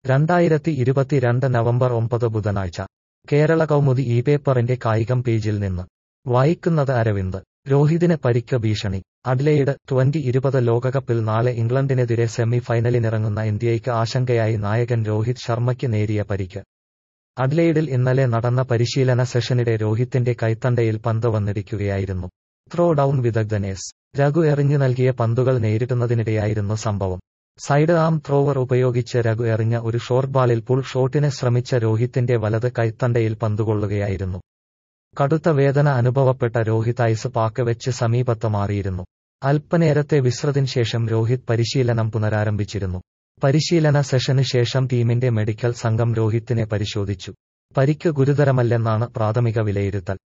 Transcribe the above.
രണ്ടായിരത്തി ഇരുപത്തിരണ്ട് നവംബർ ഒമ്പത് ബുധനാഴ്ച കേരള കൗമുദി ഈ പേപ്പറിന്റെ കായികം പേജിൽ നിന്ന് വായിക്കുന്നത് അരവിന്ദ് രോഹിതിന് പരിക്ക് ഭീഷണി അഡ്ലെയ്ഡ് ട്വന്റി ഇരുപത് ലോകകപ്പിൽ നാളെ ഇംഗ്ലണ്ടിനെതിരെ സെമി ഫൈനലിനിറങ്ങുന്ന ഇന്ത്യയ്ക്ക് ആശങ്കയായി നായകൻ രോഹിത് ശർമ്മയ്ക്ക് നേരിയ പരിക്ക് അഡ്ലെയ്ഡിൽ ഇന്നലെ നടന്ന പരിശീലന സെഷനിടെ രോഹിത്തിന്റെ കൈത്തണ്ടയിൽ പന്ത് വന്നിടിക്കുകയായിരുന്നു ത്രോ ഡൌൺ വിദഗ്ധനേസ് രഘു എറിഞ്ഞു നൽകിയ പന്തുകൾ നേരിടുന്നതിനിടെയായിരുന്നു സംഭവം സൈഡ് ആം ത്രോവർ ഉപയോഗിച്ച് രഘു എറിഞ്ഞ ഒരു ഷോർട്ട് ബാളിൽ പുൾ ഷോട്ടിന് ശ്രമിച്ച രോഹിത്തിന്റെ വലത് കൈത്തണ്ടയിൽ പന്തുകൊള്ളുകയായിരുന്നു കടുത്ത വേദന അനുഭവപ്പെട്ട രോഹിത് ഐസ് പാക്ക് വെച്ച് സമീപത്ത് മാറിയിരുന്നു അല്പനേരത്തെ വിശ്രതിന് ശേഷം രോഹിത് പരിശീലനം പുനരാരംഭിച്ചിരുന്നു പരിശീലന സെഷന് ശേഷം ടീമിന്റെ മെഡിക്കൽ സംഘം രോഹിത്തിനെ പരിശോധിച്ചു പരിക്ക് ഗുരുതരമല്ലെന്നാണ് പ്രാഥമിക വിലയിരുത്തൽ